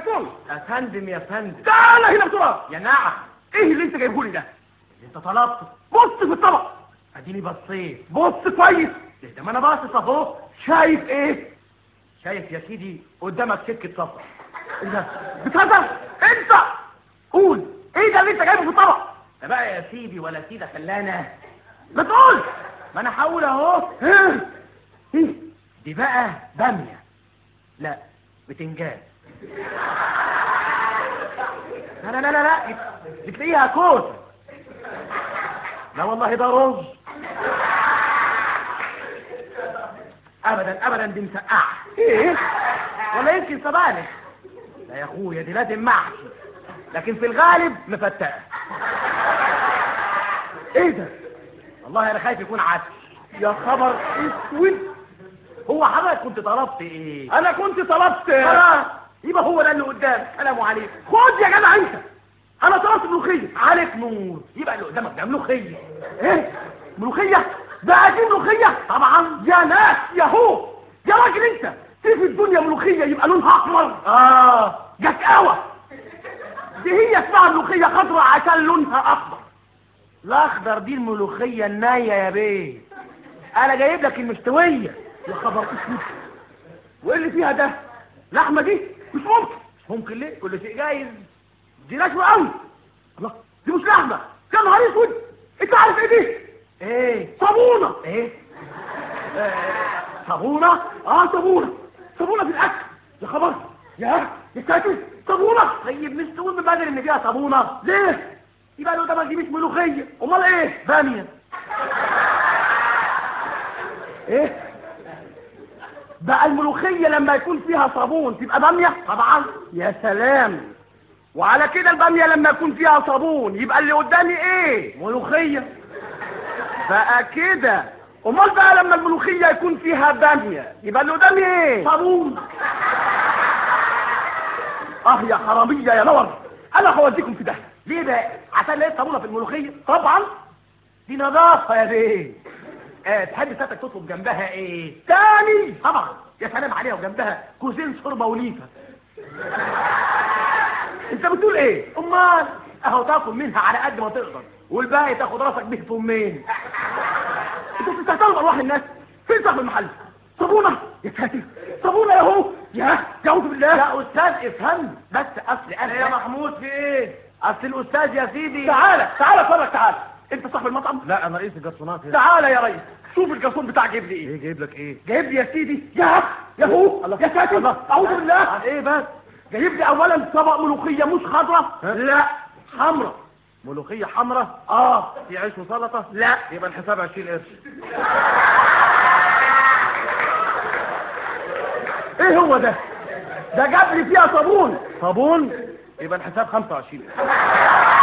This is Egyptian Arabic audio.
الجرسون يا فندم يا فندم تعالى هنا بسرعه يا نعم ايه اللي انت جايبه لي ده انت طلبته بص في الطبق اديني بصيت بص كويس إيه ده ما انا باصص اهو شايف ايه شايف يا سيدي قدامك سكه سفر ايه ده بتهزر انت قول ايه ده اللي انت جايبه في الطبق ده بقى يا سيدي ولا سيدي خلانا ما تقول ما انا هقول اهو ايه ايه دي بقى باميه لا بتنجان لا لا لا لا لا دي تلاقيها كوز لا والله ده رز ابدا ابدا دي مسقعه ايه ولا يمكن سبانخ لا يا اخويا دي لازم محشي لكن في الغالب مفتقه ايه ده والله انا خايف يكون عدس يا خبر اسود هو حضرتك كنت طلبت ايه انا كنت طلبت خلاص يبقى هو ده اللي قدامك سلام عليكم خد يا جدع انت انا طلبت ملوخيه عليك نور يبقى اللي قدامك ده ملوخيه ايه ملوخيه بقى دي ملوخيه طبعا يا ناس يا هو يا راجل انت في في الدنيا ملوخيه يبقى لونها احمر اه جكاوه دي هي اسمها ملوخيه خضراء عشان لونها اخضر الاخضر دي الملوخيه النايه يا بيه انا جايب لك المستويه يا خبر اسود وايه اللي فيها ده لحمه دي مش ممكن ممكن ليه كل شيء جايز دي ناشفه قوي الله دي مش لحمه يا نهار اسود انت عارف ايه دي ايه صابونه ايه صابونه اه صابونه صابونه في الاكل يا خبر يا يا ساتر صابونه طيب مش تقول من بدري ان فيها صابونه ليه يبقى اللي قدامك دي مش ملوخيه امال ايه باميه ايه بقى الملوخيه لما يكون فيها صابون تبقى باميه طبعا يا سلام وعلى كده الباميه لما يكون فيها صابون يبقى اللي قدامي ايه ملوخيه بقى كده امال بقى لما الملوخيه يكون فيها باميه يبقى اللي قدامي ايه صابون اه يا حراميه يا نور انا هوديكم في ده ليه بقى عشان لقيت صابونه في الملوخيه طبعا دي نظافه يا بيه آه تحب ساتك تطلب جنبها ايه تاني طبعا يا سلام عليها وجنبها كوزين شوربه وليفه انت بتقول ايه امال اهو تاكل منها على قد ما تقدر والباقي تاخد راسك به في امين انت بتستهتروا بارواح الناس فين صاحب المحل صابونه يا ساتر صابونه يا هو يا اعوذ بالله يا استاذ افهم بس اصل انا يا محمود في ايه اصل الاستاذ يا سيدي تعالى تعالى اتفرج تعالى انت صاحب المطعم لا انا رئيس الجرسونات هنا تعالى يا ريس شوف الجرسون بتاعك جايب لي ايه ايه جايب لك ايه جايب لي يا سيدي يا يا هو الله. يا ساتر الله. اعوذ بالله ايه بس جايب لي اولا طبق ملوخيه مش خضراء ها؟ لا حمراء ملوخيه حمراء اه في عيش وسلطه لا يبقى الحساب 20 قرش ايه هو ده ده جاب لي فيها صابون صابون يبقى الحساب 25 قرش